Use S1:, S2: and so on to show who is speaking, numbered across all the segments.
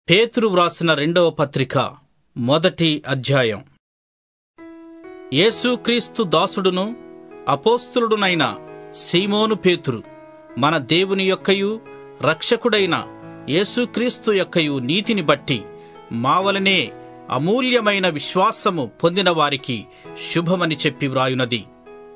S1: పేతురు వ్రాసిన రెండవ పత్రిక మొదటి అధ్యాయం యేసుక్రీస్తు దాసుడును అపోస్తులుడునైన సీమోను పేతురు మన దేవుని యొక్కయు రక్షకుడైన యేసుక్రీస్తు యొక్కయు నీతిని బట్టి మావలనే అమూల్యమైన విశ్వాసము పొందిన వారికి శుభమని చెప్పి వ్రాయునది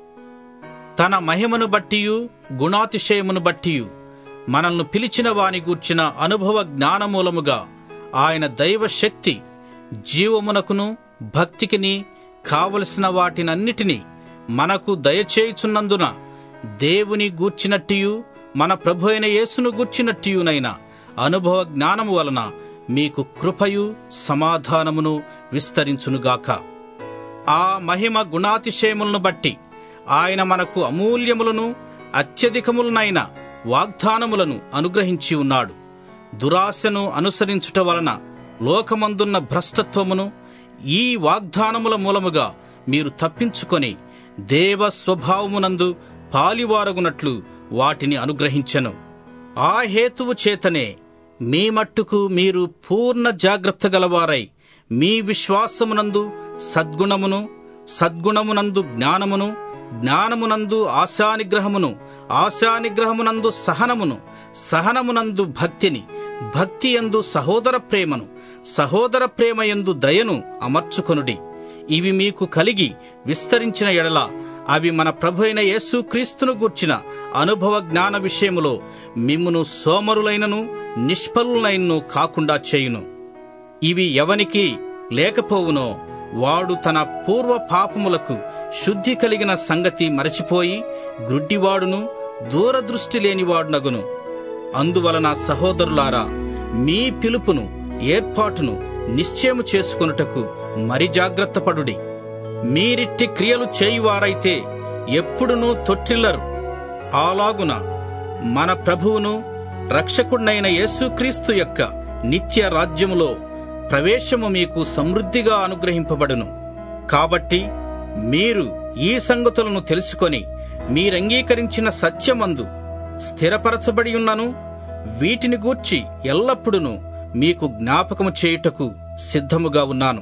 S1: తన మహిమను బట్టియు గుణాతిశయమును బట్టియు మనల్ని పిలిచిన వాని గూర్చిన అనుభవ జ్ఞానమూలముగా ఆయన దైవ శక్తి జీవమునకును భక్తికిని కావలసిన వాటినన్నిటినీ మనకు దయచేయుచున్నందున దేవుని గూర్చినట్టియు మన ప్రభు అయిన యేసును గూర్చినట్టియునైన అనుభవ జ్ఞానము వలన మీకు కృపయు సమాధానమును విస్తరించునుగాక ఆ మహిమ గుణాతిశయములను బట్టి ఆయన మనకు అమూల్యములను అత్యధికములనైన వాగ్దానములను అనుగ్రహించి ఉన్నాడు దురాశను అనుసరించుట వలన లోకమందున్న భ్రష్టత్వమును ఈ వాగ్దానముల మూలముగా మీరు తప్పించుకొని దేవ స్వభావమునందు పాలివారగునట్లు వాటిని అనుగ్రహించెను ఆ హేతువు చేతనే మీ మట్టుకు మీరు పూర్ణ జాగ్రత్త గలవారై మీ విశ్వాసమునందు సద్గుణమును సద్గుణమునందు జ్ఞానమును జ్ఞానమునందు ఆశానిగ్రహమును ఆశానిగ్రహమునందు సహనమును సహనమునందు భక్తిని భక్తి యందు సహోదర ప్రేమను సహోదర ప్రేమయందు దయను అమర్చుకొనుడి ఇవి మీకు కలిగి విస్తరించిన ఎడల అవి మన ప్రభు అయిన యేసుక్రీస్తును గూర్చిన అనుభవ జ్ఞాన విషయములో మిమ్మును సోమరులైనను నిష్ఫలులైనను కాకుండా చేయును ఇవి ఎవనికి లేకపోవునో వాడు తన పూర్వ పాపములకు శుద్ధి కలిగిన సంగతి మరచిపోయి గ్రుడ్డివాడును దూరదృష్టి లేనివాడునగును అందువలన సహోదరులారా మీ పిలుపును ఏర్పాటును నిశ్చయము చేసుకొనుటకు మరి జాగ్రత్తపడుడి మీరిట్టి క్రియలు చేయువారైతే ఎప్పుడునూ తొట్టిల్లరు అలాగున మన ప్రభువును రక్షకుడినైన యేసుక్రీస్తు యొక్క నిత్య రాజ్యములో ప్రవేశము మీకు సమృద్ధిగా అనుగ్రహింపబడును కాబట్టి మీరు ఈ సంగతులను తెలుసుకొని మీరంగీకరించిన సత్యమందు స్థిరపరచబడి ఉన్నను వీటిని గూర్చి ఎల్లప్పుడూ మీకు జ్ఞాపకము చేయుటకు సిద్ధముగా ఉన్నాను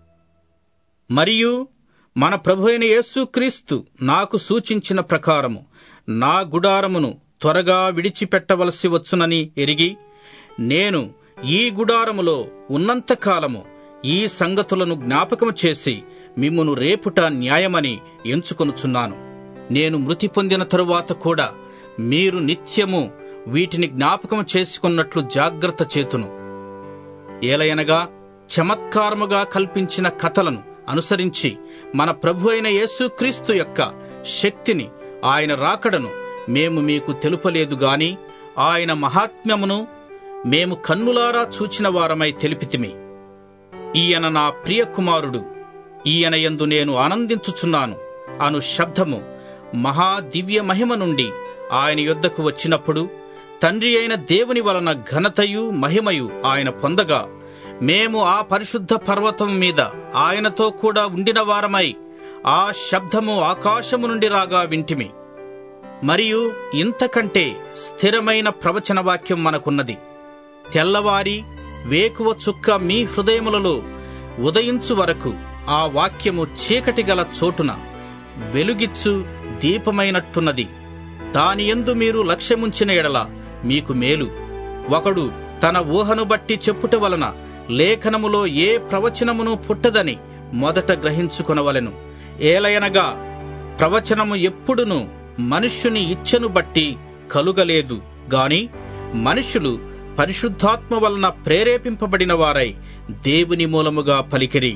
S1: మరియు మన ప్రభు అయిన యేసుక్రీస్తు నాకు సూచించిన ప్రకారము నా గుడారమును త్వరగా విడిచిపెట్టవలసి వచ్చునని ఎరిగి నేను ఈ గుడారములో ఉన్నంతకాలము ఈ సంగతులను జ్ఞాపకము చేసి మిమ్మును రేపుట న్యాయమని ఎంచుకొనుచున్నాను నేను మృతి పొందిన తరువాత కూడా మీరు నిత్యము వీటిని జ్ఞాపకం చేసుకున్నట్లు జాగ్రత్త చేతును ఏలయనగా చమత్కారముగా కల్పించిన కథలను అనుసరించి మన ప్రభు అయిన యేసుక్రీస్తు యొక్క శక్తిని ఆయన రాకడను మేము మీకు తెలుపలేదు గాని ఆయన మహాత్మ్యమును మేము కన్నులారా చూచిన వారమై తెలిపితిమి ఈయన నా ప్రియ కుమారుడు ఈయన యందు నేను ఆనందించుచున్నాను అను శబ్దము మహా దివ్య మహిమ నుండి ఆయన యొద్దకు వచ్చినప్పుడు తండ్రి అయిన దేవుని వలన ఘనతయు మహిమయు ఆయన పొందగా మేము ఆ పరిశుద్ధ పర్వతం మీద ఆయనతో కూడా ఉండిన వారమై ఆ శబ్దము ఆకాశము నుండి రాగా వింటిమి మరియు ఇంతకంటే స్థిరమైన ప్రవచన వాక్యం మనకున్నది తెల్లవారి వేకువ చుక్క మీ హృదయములలో ఉదయించు వరకు ఆ వాక్యము చీకటి గల చోటున వెలుగిచ్చు దీపమైనట్టున్నది దాని యందు మీరు లక్ష్యముంచిన ఎడల మీకు మేలు ఒకడు తన ఊహను బట్టి చెప్పుట వలన లేఖనములో ఏ ప్రవచనమును పుట్టదని మొదట గ్రహించుకొనవలెను ఏలయనగా ప్రవచనము ఎప్పుడును మనుష్యుని ఇచ్ఛను బట్టి కలుగలేదు గాని మనుషులు పరిశుద్ధాత్మ వలన ప్రేరేపింపబడిన వారై దేవుని మూలముగా పలికిరి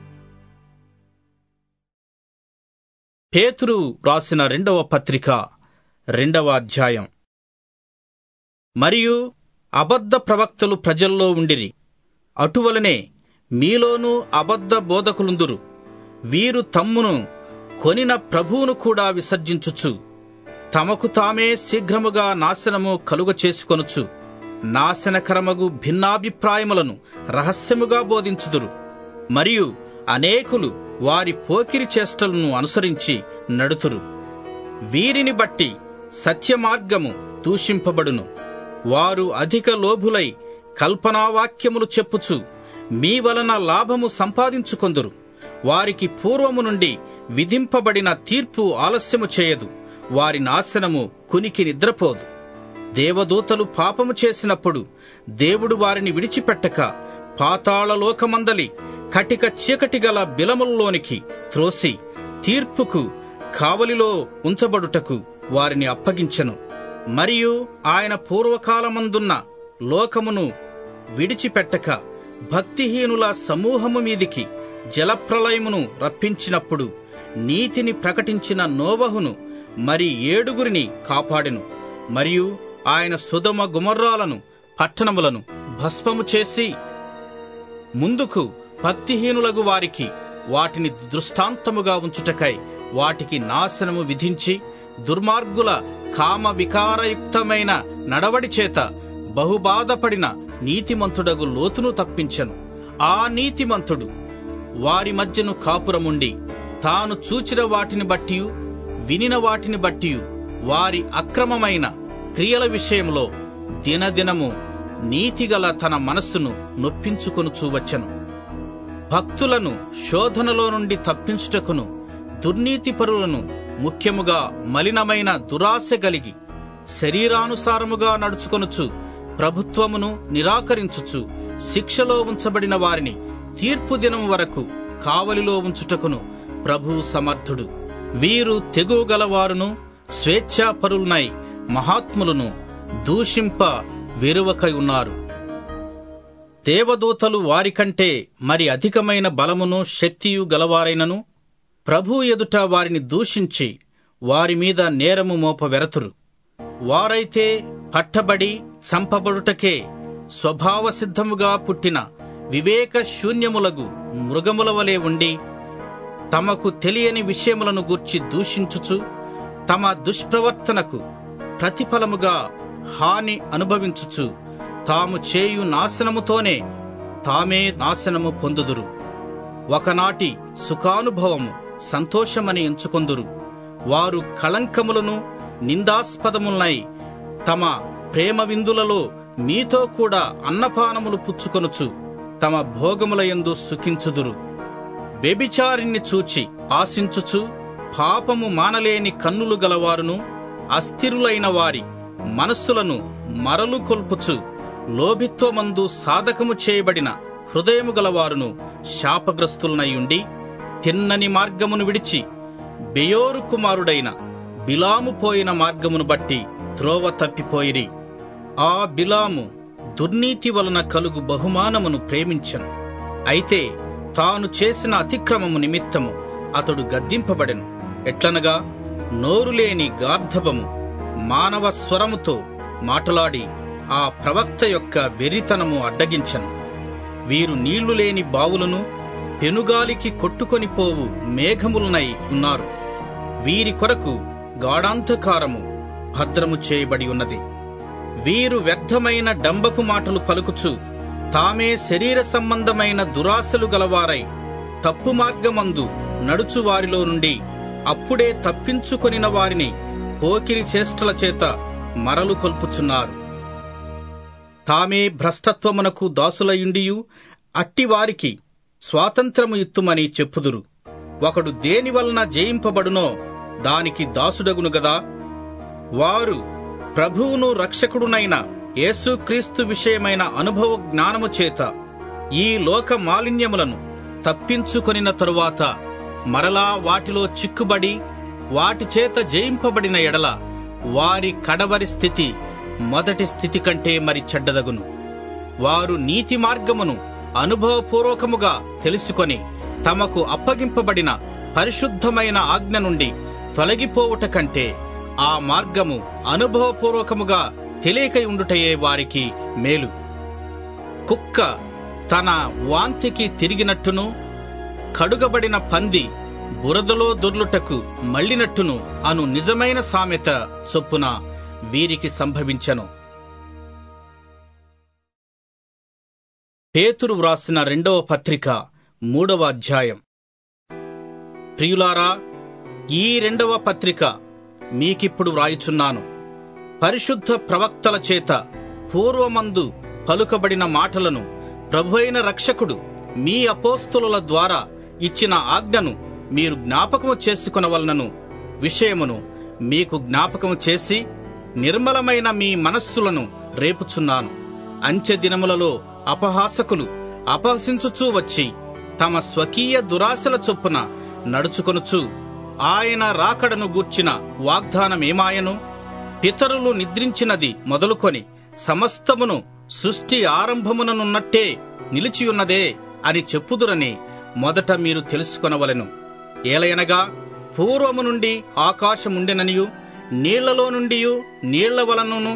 S1: పేతురు రాసిన రెండవ పత్రిక రెండవ అధ్యాయం మరియు అబద్ధ ప్రవక్తలు ప్రజల్లో ఉండిరి అటువలనే మీలోనూ అబద్ధ బోధకులుందురు వీరు తమ్మును కొనిన ప్రభువును కూడా విసర్జించుచు తమకు తామే శీఘ్రముగా నాశనము కలుగ చేసుకొనుచు నాశనకరమగు భిన్నాభిప్రాయములను రహస్యముగా బోధించుదురు మరియు అనేకులు వారి పోకిరి చేష్టలను అనుసరించి నడుతురు వీరిని బట్టి సత్యమార్గము దూషింపబడును వారు అధిక లోభులై కల్పనావాక్యములు చెప్పుచు మీ వలన లాభము సంపాదించుకొందురు వారికి పూర్వము నుండి విధింపబడిన తీర్పు ఆలస్యము చేయదు వారి నాశనము కునికి నిద్రపోదు దేవదూతలు పాపము చేసినప్పుడు దేవుడు వారిని విడిచిపెట్టక పాతాళలోకమందలి కటిక చీకటి గల బిలముల్లోనికి త్రోసి తీర్పుకు కావలిలో ఉంచబడుటకు వారిని అప్పగించెను మరియు ఆయన పూర్వకాలమందున్న లోకమును విడిచిపెట్టక భక్తిహీనుల సమూహము మీదికి జలప్రలయమును రప్పించినప్పుడు నీతిని ప్రకటించిన నోవహును మరి ఏడుగురిని కాపాడెను మరియు ఆయన సుధమ గుమర్రాలను పట్టణములను భస్మము చేసి ముందుకు భక్తిహీనులగు వారికి వాటిని దృష్టాంతముగా ఉంచుటకై వాటికి నాశనము విధించి దుర్మార్గుల కామ వికారయుక్తమైన నడవడి చేత బహుబాధపడిన నీతిమంతుడగు లోతును తప్పించెను ఆ నీతిమంతుడు వారి మధ్యను కాపురముండి తాను చూచిన వాటిని బట్టి వినిన వాటిని బట్టి వారి అక్రమమైన క్రియల విషయంలో దినదినము నీతిగల తన మనస్సును నొప్పించుకొనుచూ వచ్చెను భక్తులను శోధనలో నుండి తప్పించుటకును దుర్నీతిపరులను ముఖ్యముగా మలినమైన దురాశ కలిగి శరీరానుసారముగా నడుచుకొనుచు ప్రభుత్వమును నిరాకరించుచు శిక్షలో ఉంచబడిన వారిని తీర్పు దినం వరకు కావలిలో ఉంచుటకును ప్రభు సమర్థుడు వీరు తెగువ గలవారును స్వేచ్ఛాపరులనై మహాత్ములను దూషింప వెరువకై ఉన్నారు దేవదూతలు వారికంటే మరి అధికమైన బలమును శక్తియు గలవారైనను ప్రభు ఎదుట వారిని దూషించి వారి మీద నేరము మోపవెరతురు వారైతే పట్టబడి చంపబడుటకే స్వభావ సిద్ధముగా పుట్టిన వివేక శూన్యములగు మృగముల వలె ఉండి తమకు తెలియని విషయములను గూర్చి దూషించుచు తమ దుష్ప్రవర్తనకు ప్రతిఫలముగా హాని అనుభవించుచు తాము చేయు నాశనముతోనే తామే నాశనము పొందుదురు ఒకనాటి సుఖానుభవము సంతోషమని ఎంచుకొందురు వారు కళంకములను నిందాస్పదములనై తమ ప్రేమ విందులలో మీతో కూడా అన్నపానములు పుచ్చుకొనుచు తమ భోగములయందు సుఖించుదురు వ్యభిచారిణ్ణి చూచి ఆశించుచు పాపము మానలేని కన్నులు గలవారును అస్థిరులైన వారి మనస్సులను మరలు కొల్పుచు లోభిత్వమందు సాధకము చేయబడిన హృదయము గలవారును శాపగ్రస్తులనయుండి తిన్నని మార్గమును విడిచి బెయోరు కుమారుడైన బిలాము పోయిన మార్గమును బట్టి త్రోవ తప్పిపోయిరి ఆ బిలాము దుర్నీతి వలన కలుగు బహుమానమును ప్రేమించను అయితే తాను చేసిన అతిక్రమము నిమిత్తము అతడు గద్దింపబడెను ఎట్లనగా నోరులేని గార్ధబము మానవ స్వరముతో మాటలాడి ఆ ప్రవక్త యొక్క వెర్రితనము అడ్డగించను వీరు నీళ్లు లేని బావులను పెనుగాలికి కొట్టుకొని పోవు మేఘములనై ఉన్నారు వీరి కొరకు గాఢాంధకారము భద్రము చేయబడి ఉన్నది వీరు వ్యర్థమైన డంబపు మాటలు పలుకుచు తామే శరీర సంబంధమైన దురాశలు గలవారై తప్పు మార్గమందు నడుచు వారిలో నుండి అప్పుడే తప్పించుకొనిన వారిని పోకిరి చేష్టల చేత మరలు కొల్పుచున్నారు తామే భ్రష్టత్వమునకు దాసులయుండియు అట్టివారికి స్వాతంత్రము ఇత్తుమని చెప్పుదురు ఒకడు దేని వలన జయింపబడునో దానికి దాసుడగును గదా వారు ప్రభువును రక్షకుడునైన యేసుక్రీస్తు విషయమైన అనుభవ జ్ఞానము చేత ఈ లోక మాలిన్యములను తప్పించుకొనిన తరువాత మరలా వాటిలో చిక్కుబడి వాటి చేత జయింపబడిన ఎడల వారి కడవరి స్థితి మొదటి స్థితి కంటే మరి చెడ్డదగును వారు నీతి మార్గమును అనుభవపూర్వకముగా తెలుసుకొని తమకు అప్పగింపబడిన పరిశుద్ధమైన ఆజ్ఞ నుండి తొలగిపోవుట కంటే ఆ మార్గము అనుభవపూర్వకముగా తెలియకై ఉండుటయే వారికి మేలు కుక్క తన వాంతికి తిరిగినట్టును కడుగబడిన పంది బురదలో దొర్లుటకు మళ్ళినట్టును అను నిజమైన సామెత చొప్పున వీరికి సంభవించను పేతురు వ్రాసిన రెండవ పత్రిక మూడవ అధ్యాయం ప్రియులారా ఈ రెండవ పత్రిక మీకిప్పుడు వ్రాయుచున్నాను పరిశుద్ధ ప్రవక్తల చేత పూర్వమందు పలుకబడిన మాటలను ప్రభువైన రక్షకుడు మీ అపోస్తుల ద్వారా ఇచ్చిన ఆజ్ఞను మీరు జ్ఞాపకము చేసుకునవలనను విషయమును మీకు జ్ఞాపకము చేసి నిర్మలమైన మీ మనస్సులను రేపుచున్నాను అంచె దినములలో అపహాసకులు అపహసించుచూ వచ్చి తమ స్వకీయ దురాశల చొప్పున నడుచుకొనుచు ఆయన రాకడను గూర్చిన వాగ్దానమేమాయను పితరులు నిద్రించినది మొదలుకొని సమస్తమును సృష్టి ఆరంభముననున్నట్టే నిలిచియున్నదే అని చెప్పుదురని మొదట మీరు తెలుసుకొనవలెను ఏలయనగా పూర్వము నుండి ఆకాశముండెననియు నీళ్లలో నుండి నీళ్ల వలనను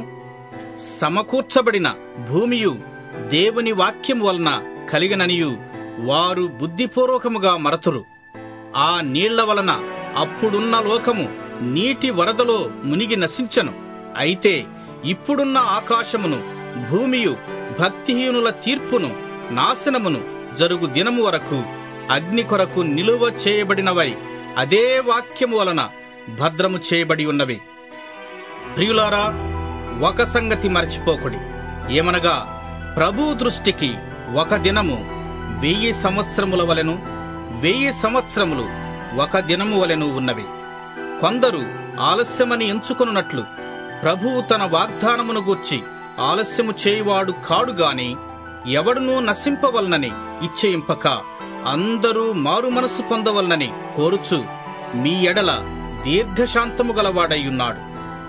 S1: సమకూర్చబడిన భూమియు దేవుని వాక్యం వలన కలిగిననియు వారు బుద్ధిపూర్వకముగా మరతురు ఆ నీళ్ల వలన అప్పుడున్న లోకము నీటి వరదలో మునిగి నశించను అయితే ఇప్పుడున్న ఆకాశమును భూమియు భక్తిహీనుల తీర్పును నాశనమును జరుగు దినము వరకు అగ్ని కొరకు నిలువ చేయబడినవై అదే వాక్యము వలన భద్రము చేయబడి ఉన్నవి ప్రియులారా ఒక సంగతి మరచిపోకుడి ఏమనగా ప్రభు దృష్టికి ఒక దినము వెయ్యి సంవత్సరముల వలెను వెయ్యి సంవత్సరములు ఒక దినము వలెను ఉన్నవి కొందరు ఆలస్యమని ఎంచుకొనున్నట్లు ప్రభువు తన వాగ్దానమును గూర్చి ఆలస్యము చేయువాడు కాడు గాని ఎవడునూ నశింపవలనని ఇచ్చేయింపక అందరూ మారు మనసు పొందవలనని కోరుచు మీ ఎడల దీర్ఘశాంతము గలవాడయ్యున్నాడు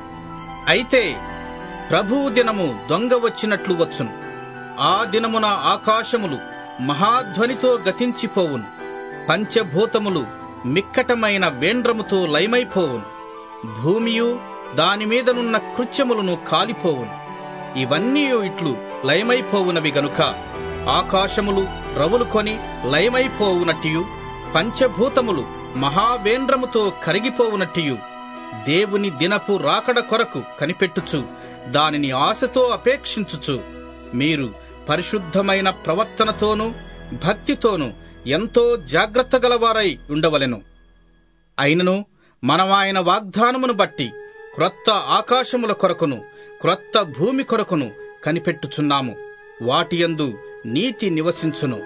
S1: అయితే ప్రభువు దినము దొంగ వచ్చినట్లు వచ్చును ఆ దినమున ఆకాశములు మహాధ్వనితో గతించిపోవును పంచభూతములు మిక్కటమైన వేండ్రముతో లయమైపోవును భూమియు దానిమీదనున్న కృత్యములను కాలిపోవును ఇవన్నీ ఇట్లు లయమైపోవునవి గనుక ఆకాశములు రవులుకొని లయమైపోవునట్టియు పంచభూతములు మహావేంద్రముతో కరిగిపోవునట్టియు దేవుని దినపు రాకడ కొరకు కనిపెట్టుచు దానిని ఆశతో అపేక్షించుచు మీరు పరిశుద్ధమైన ప్రవర్తనతోనూ భక్తితోనూ ఎంతో జాగ్రత్త గలవారై ఉండవలెను అయినను మనమాయన వాగ్దానమును బట్టి క్రొత్త ఆకాశముల కొరకును క్రొత్త భూమి కొరకును కనిపెట్టుచున్నాము వాటియందు నీతి నివసించును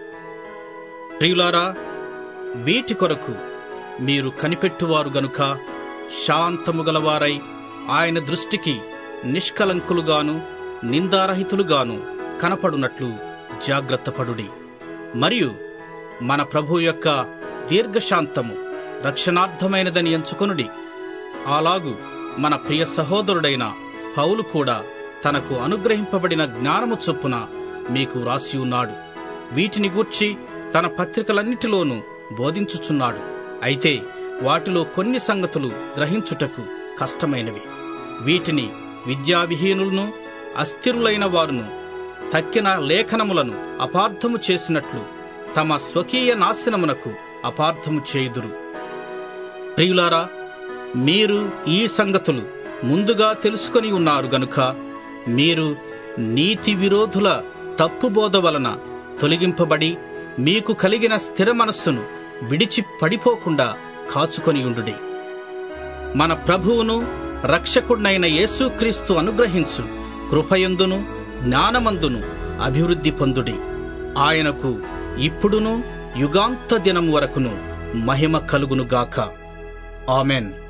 S1: ప్రియులారా వీటి కొరకు మీరు కనిపెట్టువారు గనుక శాంతము గలవారై ఆయన దృష్టికి నిష్కలంకులుగాను నిందారహితులుగాను కనపడునట్లు జాగ్రత్తపడుడి మరియు మన ప్రభు యొక్క దీర్ఘశాంతము రక్షణార్థమైనదని ఎంచుకొనుడి అలాగు మన ప్రియ సహోదరుడైన పౌలు కూడా తనకు అనుగ్రహింపబడిన జ్ఞానము చొప్పున మీకు రాసి ఉన్నాడు వీటిని గూర్చి తన పత్రికలన్నిటిలోనూ బోధించుచున్నాడు అయితే వాటిలో కొన్ని సంగతులు గ్రహించుటకు కష్టమైనవి వీటిని విద్యావిహీనులను అస్థిరులైన వారును తక్కిన లేఖనములను అపార్థము చేసినట్లు తమ స్వకీయ నాశనమునకు అపార్థము చేయుదురు ప్రియులారా మీరు ఈ సంగతులు ముందుగా తెలుసుకొని ఉన్నారు గనుక మీరు నీతి విరోధుల తప్పుబోధ వలన తొలగింపబడి మీకు కలిగిన స్థిర మనస్సును విడిచి పడిపోకుండా కాచుకొని ఉండుడి మన ప్రభువును రక్షకుడినైన యేసుక్రీస్తు అనుగ్రహించు కృపయందును జ్ఞానమందును అభివృద్ధి పొందుడి ఆయనకు ఇప్పుడును యుగాంత దినం వరకును మహిమ కలుగునుగాక ఆమెన్